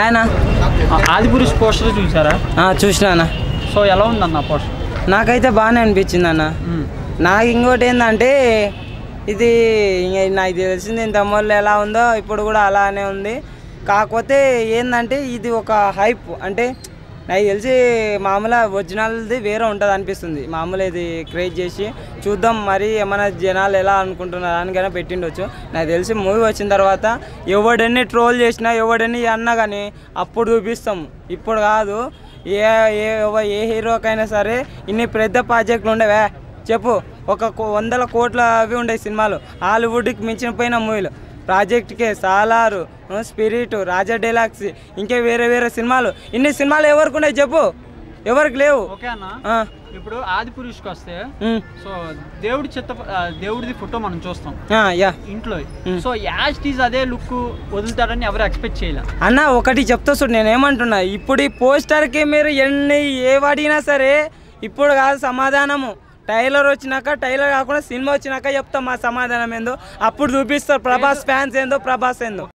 ఆయన ఆదిపురుష్ పోస్టర్ చూసారా చూసినా సో ఎలా ఉందన్న పోస్టర్ నాకైతే బాగానే అనిపించింది అన్న నాకు ఇంకోటి ఏంటంటే ఇది ఇంక నాకు తెలిసింది ఇంత తమ్ముళ్ళు ఎలా ఉందో ఇప్పుడు కూడా అలానే ఉంది కాకపోతే ఏంటంటే ఇది ఒక హైప్ అంటే నాకు తెలిసి మామూలు ఒరిజినల్ది వేరే ఉంటుంది అనిపిస్తుంది మామూలు ఇది క్రియేట్ చేసి చూద్దాం మరి ఏమైనా జనాలు ఎలా అనుకుంటున్నారు అని పెట్టిండొచ్చు నాకు తెలిసి మూవీ వచ్చిన తర్వాత ఎవడన్ని ట్రోల్ చేసినా ఎవడన్ని అన్నా కానీ అప్పుడు చూపిస్తాం ఇప్పుడు కాదు ఏ ఏ ఎవ- ఏ హీరోకైనా సరే ఇన్ని పెద్ద ప్రాజెక్టులు ఉండవే చెప్పు ఒక కో- వందల కోట్ల అవి ఉండే సినిమాలు హాలీవుడ్కి మించిన పోయిన మూవీలు ప్రాజెక్ట్కే సాలారు ఆ, స్పిరిట్ రాజా డైలాక్స్ ఇంకే వేరే వేరే సినిమాలు ఇన్ని సినిమాలు ఎవరికి ఉన్నాయి చెప్పు ఎవరికి లేవు ఓకే అన్న ఆ, ఇప్పుడు ఆదిపురుష్కి వస్తే ఉమ్, సో దేవుడి చిత్త ఆ, దేవుడిది ఫోటో మనం చూస్తాం ఆ, యా ఇంట్లో Hmm. సో యాజ్ టీజ్ అదే లుక్ వదులుతారని ఎవరు ఎక్స్పెక్ట్ చేయలే అన్న ఒకటి చెప్తా చూడు నేను ఏమంటున్నా ఇప్పుడు ఈ పోస్టర్కి మీరు ఎన్ని ఏ అడిగినా సరే ఇప్పుడు కాదు సమాధానము టైలర్ వచ్చినాక టైలర్ కాకుండా సినిమా వచ్చినాక చెప్తాం మా సమాధానం ఏందో అప్పుడు చూపిస్తారు ప్రభాస్ ఫ్యాన్స్ ఏందో ప్రభాస్ ఏందో